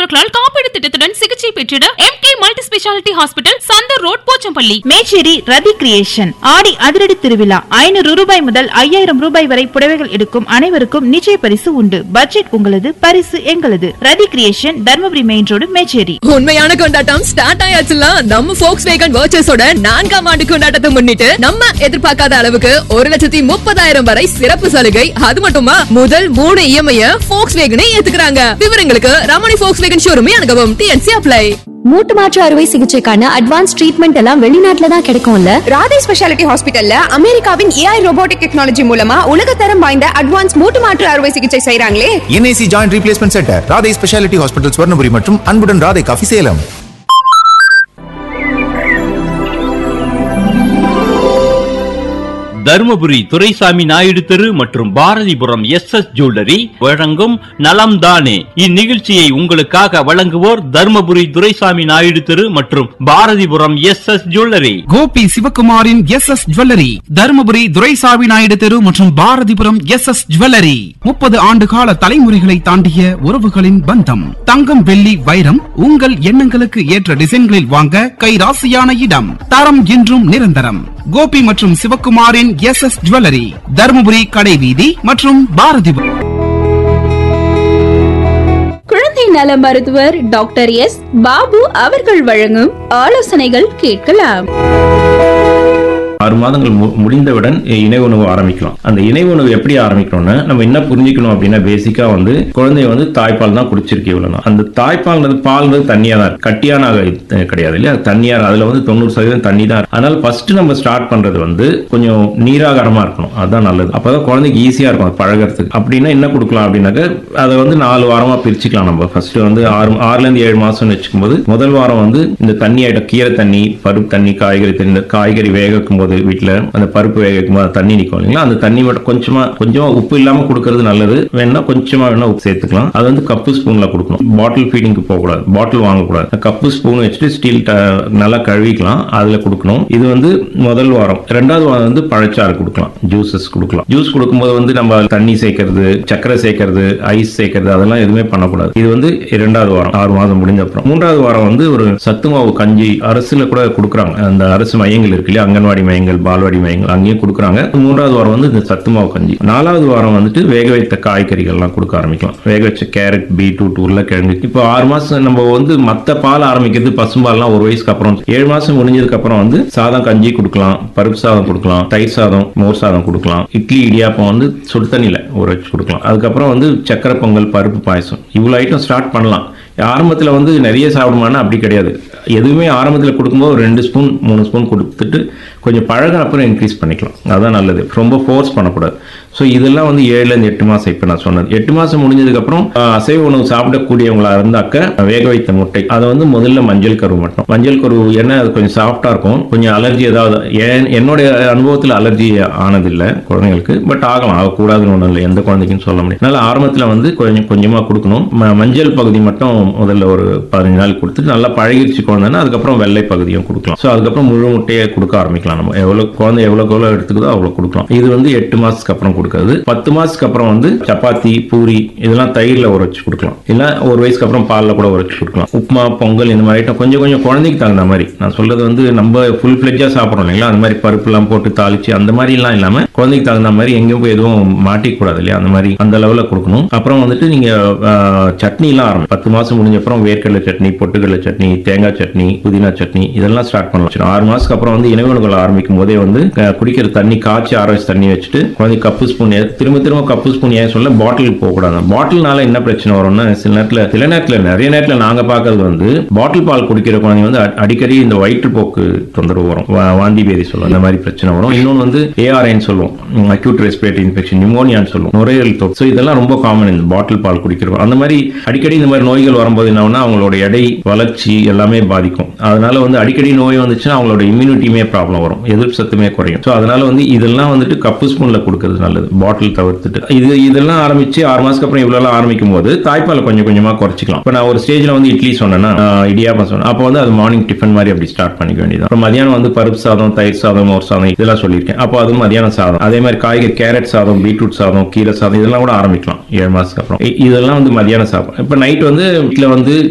மருத்துவர்களால் காப்பீடு திட்டத்துடன் சிகிச்சை பெற்றிட M K multi speciality hospital Chandar road Pochampalli Mecheri Rathi creation ஆடி அதிரடி திருவிழா ஐநூறு ரூபாய் முதல் ஐயாயிரம் ரூபாய் வரை புடவைகள் எடுக்கும் அனைவருக்கும் நிச்சய பரிசு உண்டு பட்ஜெட் உங்களது பரிசு எங்களது Rathi creation Dharmapuri main road Mecheri உண்மையான கொண்டாட்டம் ஸ்டார்ட் ஆயாச்சுல நம்ம ஃபோக்ஸ் வேகன் வர்ச்சஸோட நான்காம் ஆண்டு கொண்டாட்டத்தை முன்னிட்டு நம்ம எதிர்பார்க்காத அளவுக்கு ஒரு லட்சத்தி முப்பதாயிரம் வரை சிறப்பு சலுகை அது மட்டுமா முதல் மூணு இஎம்ஐ ஃபோக்ஸ் வேகனை ஏத்துக்கிறாங்க விவரங்களுக்கு ரமணி ஃபோக்ஸ் வேகன் ஷோரூமே அணுகவும் டிஎன்சி அப்ளை மூட்டு மாற்று அறுவை சிகிச்சைக்கான அட்வான்ஸ் ட்ரீட்மெண்ட் எல்லாம் வெளிநாட்டுல தான் கிடைக்கும்ல ராதே ஸ்பெஷாலிட்டி ஹாஸ்பிட்டல்ல அமெரிக்காவின் ஏஐ ரோபோட்டிக் டெக்னாலஜி மூலமா உலகத்தரம் வாய்ந்த அட்வான்ஸ் மூட்டு மாற்று அறுவை சிகிச்சை செய்றாங்களே NIC joint replacement centre Radhai speciality hospital Swarnapuri மற்றும் அன்புடன் ராதை காஃபி சேலம் தருமபுரி துரைசாமி நாயுடு தெரு மற்றும் பாரதிபுரம் எஸ் எஸ் ஜுவல்லரி வழங்கும் நலம் தானே இந்நிகழ்ச்சியை உங்களுக்காக வழங்குவோர் தருமபுரி துரைசாமி நாயுடு தெரு மற்றும் Bharathipuram S S jewellery Gopi சிவகுமாரின் S S jewellery Dharmapuri Duraisamy Naidu தெரு மற்றும் பாரதிபுரம் எஸ் எஸ் ஜுவல்லரி முப்பது ஆண்டு கால தலைமுறைகளை தாண்டிய உறவுகளின் பந்தம் தங்கம் வெள்ளி வைரம் உங்கள் எண்ணங்களுக்கு ஏற்ற டிசைன்களில் வாங்க கைராசியான இடம் தரம் என்றும் நிரந்தரம் கோபி மற்றும் சிவகுமாரின் எஸ் எஸ் ஜுவல்லரி தருமபுரி கடைவீதி மற்றும் பாரதிபுரம் குழந்தை நல மருத்துவர் டாக்டர் எஸ் பாபு அவர்கள் வழங்கும் ஆலோசனைகள் கேட்கலாம் ஆறு மாதங்கள் மு- முடிந்தவுடன் இணை உணவு ஆரம்பிக்கலாம் அந்த இணை உணவு எப்படி ஆரம்பிக்கணும்னா நம்ம என்ன புரிஞ்சுக்கணும் அப்படின்னா பேசிக்கா வந்து குழந்தை வந்து தாய்ப்பால் தான் குடிச்சிருக்கு இவ்வளவு அந்த தாய்ப்பால்ன்றது பால்ன்றது தண்ணியா தான் இருக்கு. கட்டியான இது கிடையாது இல்லையா தண்ணியா அதுல வந்து தொண்ணூறு சதவீதம் தண்ணி தான் இருக்கு. அதனால ஃபர்ஸ்ட் நம்ம ஸ்டார்ட் பண்றது வந்து கொஞ்சம் நீராகாரமா இருக்கணும் அதுதான் நல்லது அப்பதான் குழந்தைக்கு ஈஸியா இருக்கும் அது பழகிறதுக்கு அப்படின்னா என்ன கொடுக்கலாம் அப்படின்னாக்க அதை வந்து நாலு வாரமா பிரிச்சுக்கலாம் நம்ம ஃபர்ஸ்ட் வந்து ஆறு ஆறுல இருந்து ஏழு மாசம்னு வச்சுக்கும் போது முதல் வாரம் வந்து இந்த தண்ணி ஐட்டம் கீரை தண்ணி பருப்பு தண்ணி காய்கறி தண்ணி இந்த காய்கறி வேக வைக்கும் போது வீட்டுல அந்த பருப்பு வேக வைக்கும் போது தண்ணி நிற்கும் இல்லைங்களா அந்த தண்ணி மட்டும் கொஞ்சமா கொஞ்சமா உப்பு இல்லாம கொடுக்கறது நல்லது வேணா கொஞ்சமா வேணா உப்பு சேர்த்துக்கலாம் அது வந்து கப்பு ஸ்பூன்ல கொடுக்கணும் பாட்டில் ஃபீடிங்க்கு போகக்கூடாது பாட்டில் வாங்கக்கூடாது கப்பு ஸ்பூன் வச்சுட்டு ஸ்டீல் நல்லா கழுவிக்கலாம் அதுல கொடுக்கணும் இது வந்து முதல் வாரம் ரெண்டாவது வாரம் வந்து பழச்சாறு கொடுக்கலாம் ஜூசஸ் கொடுக்கலாம் ஜூஸ் கொடுக்கும்போது வந்து நம்ம தண்ணி சேர்க்கறது சர்க்கரை சேர்க்கறது ஐஸ் சேர்க்கறது அதெல்லாம் எதுவுமே பண்ணக்கூடாது இது வந்து இரண்டாவது வாரம் ஆறு மாதம் முடிஞ்ச அப்புறம் மூன்றாவது வாரம் வந்து ஒரு சத்து மாவு கஞ்சி அரசுல கூட கொடுக்குறாங்க அந்த அரசு மையங்கள் இருக்கு இல்லையா அங்கன்வாடி மையங்கள் பால்வாடி மையங்கள் அங்கேயும் கொடுக்குறாங்க மூன்றாவது வாரம் வந்து இந்த சத்து மாவு கஞ்சி நாலாவது வாரம் வந்துட்டு வேக வைத்த காய்கறிகள்லாம் கொடுக்க ஆரம்பிக்கலாம் வேக வச்ச கேரட் பீட்ரூட் உருளைக்கிழங்கு இப்போ ஆறு மாசம் நம்ம வந்து மத்த பால் ஆரம்பிக்கிறது பசும்பால்லாம் ஒரு வயசுக்கு அப்புறம் ஏழு மாசம் முடிஞ்சதுக்கு அப்புறம் வந்து சாதம் கஞ்சி கொடுக்கலாம் பருப்பு சாதம் கொடுக்கலாம் தயிர் சாதம் மோர் சாதம் கொடுக்கலாம் இட்லி இடியாப்பம் வந்து சுடு தண்ணியில ஊற வச்சு கொடுக்கலாம் அதுக்கப்புறம் வந்து சக்கரை பொங்கல் பருப்பு பாயசம் இவ்வளோ ஐட்டம் ஸ்டார்ட் பண்ணலாம் ஆரம்பத்தில் வந்து நிறைய சாப்பிடுமானா அப்படி கிடையாது எதுவுமே ஆரம்பத்தில் கொடுக்கும்போது ஒரு ரெண்டு ஸ்பூன் மூணு ஸ்பூன் கொடுத்துட்டு கொஞ்சம் பழகின அப்புறம் இன்க்ரீஸ் பண்ணிக்கலாம் அதான் நல்லது ரொம்ப ஃபோர்ஸ் பண்ணக்கூடாது ஸோ இதெல்லாம் வந்து ஏழுலேருந்து எட்டு மாதம் இப்போ நான் சொன்னது எட்டு மாதம் முடிஞ்சதுக்கப்புறம் அசைவ உணவு சாப்பிடக்கூடியவங்களா இருந்தாக்க வேக வைத்த முட்டை அதை வந்து முதல்ல மஞ்சள் கரு மட்டும் மஞ்சள் கரு ஏன்னா அது கொஞ்சம் சாஃப்டாக இருக்கும் கொஞ்சம் அலர்ஜி ஏதாவது ஏன் என்னுடைய அனுபவத்தில் அலர்ஜி ஆனதில்லை குழந்தைங்களுக்கு பட் ஆகலாம் ஆகக்கூடாதுன்னு ஒன்றும் இல்லை எந்த குழந்தைக்கும் சொல்ல முடியும் அதனால ஆரம்பத்தில் வந்து கொஞ்சம் கொஞ்சமாக கொடுக்கணும் ம- மஞ்சள் பகுதி மட்டும் முதல்ல ஒரு பதினஞ்சு நாள் கொடுத்துட்டு நல்லா பழகிருச்சு குழந்தைன்னா அதுக்கப்புறம் வெள்ளை பகுதியும் கொடுக்கலாம் ஸோ அதுக்கப்புறம் முழு முட்டையை கொடுக்க ஆரம்பிக்கலாம் நம்ம எவ்வளோ குழந்தை எவ்வளோக்கு எவ்வளோ எடுத்துக்குதோ அவ்வளோ கொடுக்கலாம் இது வந்து எட்டு மாசத்துக்கு அப்புறம் கொடுக்கறது பத்து மாசத்துக்கு அப்புறம் வந்து சப்பாத்தி பூரி இதெல்லாம் தயிரில் ஊற வச்சு கொடுக்கலாம் இல்லை ஒரு வயசுக்கு அப்புறம் பாலில் கூட ஊற வச்சு கொடுக்கலாம் உப்புமா பொங்கல் இந்த மாதிரி ஐட்டம் கொஞ்சம் கொஞ்சம் குழந்தைக்கு தகுந்த மாதிரி நான் சொல்றது வந்து நம்ம ஃபுல் ஃபிளெஜ்ஜாக சாப்பிட்றோம் இல்லைங்களா அந்த மாதிரி பருப்புலாம் போட்டு தாளிச்சு அந்த மாதிரிலாம் இல்லாமல் குழந்தைக்கு தகுந்த மாதிரி எங்கேயும் போய் எதுவும் மாட்டிக்கூடாது இல்லையா அந்த மாதிரி அந்த லெவலில் கொடுக்கணும் அப்புறம் வந்துட்டு நீங்க ஆஹ், சட்னிலாம் ஆரம்பி பத்து மாசம் முடிஞ்ச அப்புறம் வேர்க்கடலை சட்னி பொட்டுக்கடலை சட்னி தேங்காய் சட்னி புதினா சட்னி இதெல்லாம் ஸ்டார்ட் பண்ண வச்சிடும் ஆறு மாசத்துக்கு அப்புறம் வந்து இனவுகள் ஆரம்பிக்கும் போதே வந்து ஆஹ், குடிக்கிற தண்ணி காய்ச்சி ஆற வச்ச தண்ணி வச்சுட்டு குழந்தை கப்பு ஸ்பூன் திரும்ப திரும்ப கப்பு ஸ்பூன் ஏன் சொல்ல பாட்டிலுக்கு போகக்கூடாது பாட்டில்னால என்ன பிரச்சனை வரும்னா சில நேரத்தில் சில நேரத்தில் நிறைய நேரத்தில் நாங்க பார்க்கறது வந்து பாட்டில் பால் குடிக்கிற குழந்தைங்க வந்து அ- அடிக்கடி இந்த வயிற்றுப்போக்கு தொந்தரவு வரும் வா- வாந்தி பேதி சொல்லுவோம் இந்த மாதிரி பிரச்சனை வரும் இன்னொன்று வந்து ஏஆர்ஐன்னு சொல்லுவோம் அக்யூட் ரெஸ்பிரேட்டரி இன்ஃபெக்ஷன் நிமோனியான்னு சொல்லுவோம் நுரையீரல் தொற்று ஸோ இதெல்லாம் ரொம்ப காமன் இந்த பாட்டில் பால் குடிக்கிறோம் அந்த மாதிரி அடிக்கடி இந்த மாதிரி நோய்கள் வரும்போது என்ன ஆகும்னா அவங்களோட எடை வளர்ச்சி எல்லாமே பாதிக்கும் அதனால வந்து அடிக்கடி நோய் வந்துச்சுன்னா அவங்களோட இம்யூனிட்டியுமே ப்ராப்ளம் வரும் எதிர்ப்பு சத்துமே குறையும் ஸோ அதனால வந்து இதெல்லாம் வந்துட்டு கப்பு ஸ்பூன்ல கொடுக்கறது நல்லது பாட்டில் தவிர்த்துட்டு இது இதெல்லாம் ஆரம்பிச்சு ஆறு மாசத்துக்கு அப்புறம் இவ்வளவு ஆரம்பிக்கும் போது தாய்ப்பாலை கொஞ்சம் கொஞ்சமா குறைச்சிக்கலாம் இப்போ நான் ஒரு ஸ்டேஜ்ல வந்து இட்லி சொன்னேன்னா ஆஹ், இடியாப்பம் சொன்னேன் அப்போ வந்து அது மார்னிங் டிஃபன் மாதிரி அப்படி ஸ்டார்ட் பண்ணிக்க வேண்டியது அப்புறம் மதியானம் வந்து பருப்பு சாதம் தயிர் சாதம் மோர் சாதம் இதெல்லாம் சொல்லியிருக்கேன் அப்போ அது மதியானம் சாதம் அதே மாதிரி காய்கறி கேரட் சாதம் பீட்ரூட் சாதம் கீரை சாதம் இதெல்லாம் கூட ஆரம்பிக்கலாம் ஏழு மாசத்துக்கு அப்புறம் இ- இதெல்லாம் வந்து மதியானம் சாப்பிடும் இப்போ நைட் வந்து வீட்டில் வந்து